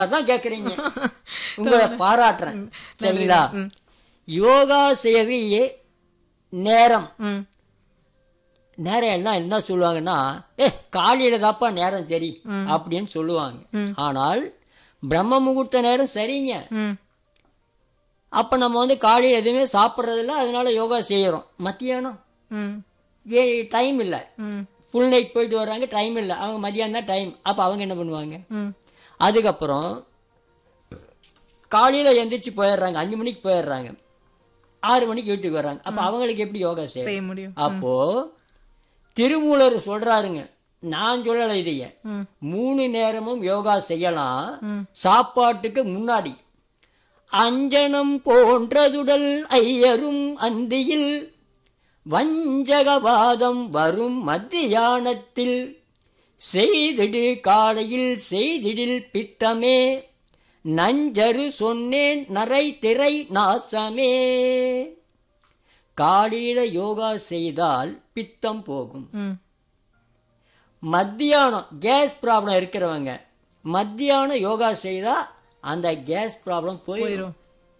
தான் கேக்குறீங்க உங்களை பாராட்டுறேன் சரிங்களா யோகா செய்ய நேரம் ம் நேரம் எல்லாம் என்ன சொல்லுவாங்கன்னா ஏ காலையில தாப்பா நேரம் சரி அப்படின்னு சொல்லுவாங்க ஆனால் பிரம்ம முகூர்த்த நேரம் சரிங்க ம் அப்ப நம்ம வந்து காலையில் எதுவுமே சாப்பிட்றதில்ல அதனால யோகா செய்யறோம் மத்தியானம் ம் ஏ டைம் இல்லை ம் ஃபுல் நைட் போயிட்டு வர்றாங்க டைம் இல்லை அவங்க மதியானம் தான் டைம் அப்போ அவங்க என்ன பண்ணுவாங்க ம் அதுக்கப்புறம் காலையில் எந்திரிச்சு போயிடுறாங்க அஞ்சு மணிக்கு போயிடுறாங்க ஆறு மணிக்கு வீட்டுக்கு வர்றாங்க அப்போ அவங்களுக்கு எப்படி யோகா செய்ய செய்ய முடியும் அப்போ திருமூலர் சொல்றாருங்க நான் சொல்லலை இதைய ம் மூணு நேரமும் யோகா செய்யலாம் ம். சாப்பாட்டுக்கு முன்னாடி அஞ்சனம் போன்றதுடல் ஐயரும் அந்தியில் வஞ்சகவாதம் வரும் மத்தியானத்தில் செய்திடு காலையில் செய்திடில் பித்தமே நஞ்சரு சொன்னேன் நரை திரை நாசமே காலையில யோகா செய்தால் பித்தம் போகும் ம் மத்தியானம் கேஸ் ப்ராப்ளம் இருக்கிறவங்க மத்தியானம் யோகா செய்தா அந்த கேஸ் ப்ராப்ளம் போயிடும் போயிரும்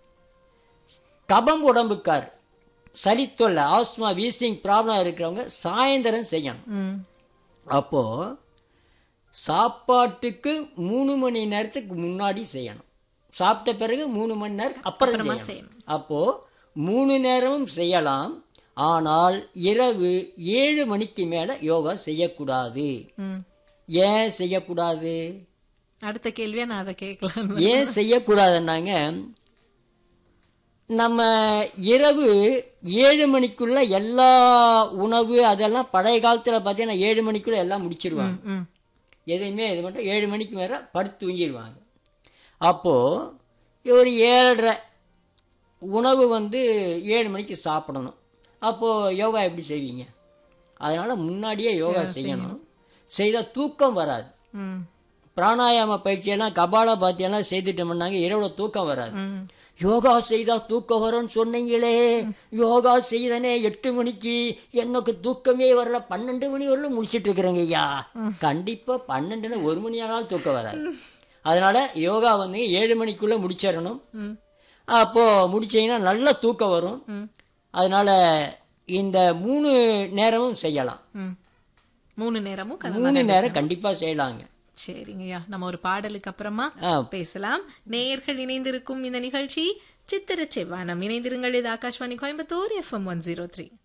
கபம் உடம்புக்கார் சளி தொல்லை ஆஸ்மா வீசிங் ப்ராப்ளம் இருக்கிறவங்க சாயந்தரம் செய்யணும் ம் அப்போ சாப்பாட்டுக்கு மூணு மணி நேரத்துக்கு முன்னாடி செய்யணும் சாப்பிட்ட பிறகு மூணு மணி நேரம் அப்புறம் அப்புறமா செய்யணும் செய்யணும். அப்போ மூணு நேரமும் செய்யலாம் ஆனால் இரவு ஏழு மணிக்கு மேல யோகா செய்யக்கூடாது ம் ஏன் செய்யக்கூடாது அடுத்த கேள்வியா நான் அதை கேட்கலாம் ஏன் செய்யக்கூடாதுன்னாங்க நம்ம இரவு ஏழு மணிக்குள்ள எல்லா உணவு அதெல்லாம் பழைய காலத்துல பார்த்தீங்கன்னா ஏழு மணிக்குள்ள எல்லாம் முடிச்சிருவாங்க ம் எதையுமே இது மட்டும் ஏழு மணிக்கு மேலே படுத்து தூங்கிடுவாங்க அப்போது ஒரு ஏழரை உணவு வந்து ஏழு மணிக்கு சாப்பிடணும் அப்போது யோகா எப்படி செய்வீங்க அதனால் முன்னாடியே யோகா செய்யணும் செய்தால் தூக்கம் வராது ம் பிராணாயாம பயிற்சியெல்லாம் கபால பாத்தியெல்லாம் செய்துட்டோம்னாங்க இரவுல தூக்கம் வராது ம் யோகா செய்தா தூக்கம் வரும்னு சொன்னீங்களே யோகா செய்தனே எட்டு மணிக்கு எனக்கு தூக்கமே வரல பன்னெண்டு மணி வரலும் முடிச்சிட்டு இருக்கிறேங்க ஐயா கண்டிப்பா பன்னெண்டுன்னு ஒரு மணி ஆனாலும் தூக்கம் வராது அதனால யோகா வந்து ஏழு மணிக்குள்ள முடிச்சிடணும் ம் அப்போ முடிச்சீங்கன்னா நல்ல தூக்கம் வரும் ம் அதனால இந்த மூணு நேரமும் செய்யலாம் ம் மூணு நேரமும் கதை மூணு நேரம் கண்டிப்பா செய்யலாங்க சரிங்கய்யா நம்ம ஒரு பாடலுக்கு அப்புறமா ஆ, பேசலாம் நேயர்கள் இணைந்திருக்கும் இந்த நிகழ்ச்சி சித்திர செவ்வானம் இணைந்திருங்கள் இது Akashvani Coimbatore FM one zero three